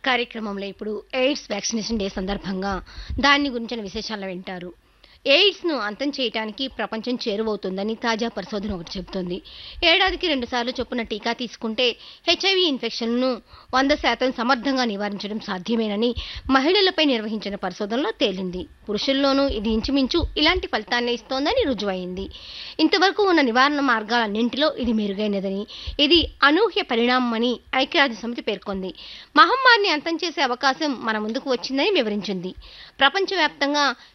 కార్యక్రమంలో ఇప్పుడు AIDS vaccination day సందర్భంగా దాని గురించిన విశేషాలు వింటారు ఎయిడ్స్ను అంతం చేయడానికి ప్రపంచం చేరువవుతుందని తాజా పరిశోధన ఒకటి చెబుతోంది ఏడాదికి రెండుసార్లు చొప్పున టీకా తీసుకుంటే హెచ్ఐవి ఇన్ఫెక్షన్ను వంద శాతం సమర్థంగా నివారించడం సాధ్యమేనని మహిళలపై నిర్వహించిన పరిశోధనలో తేలింది పురుషుల్లోనూ ఇది ఇంచుమించు ఇలాంటి ఫలితాన్ని ఇస్తోందని రుజువైంది ఇంతవరకు ఉన్న నివారణ మార్గాలన్నింటిలో ఇది మెరుగైనదని ఇది అనూహ్య పరిణామమని ఐక్యరాజ్య సమితి పేర్కొంది మహమ్మారిని అంతం చేసే అవకాశం మన ముందుకు వచ్చిందని వివరించింది ప్రపంచవ్యాప్తంగా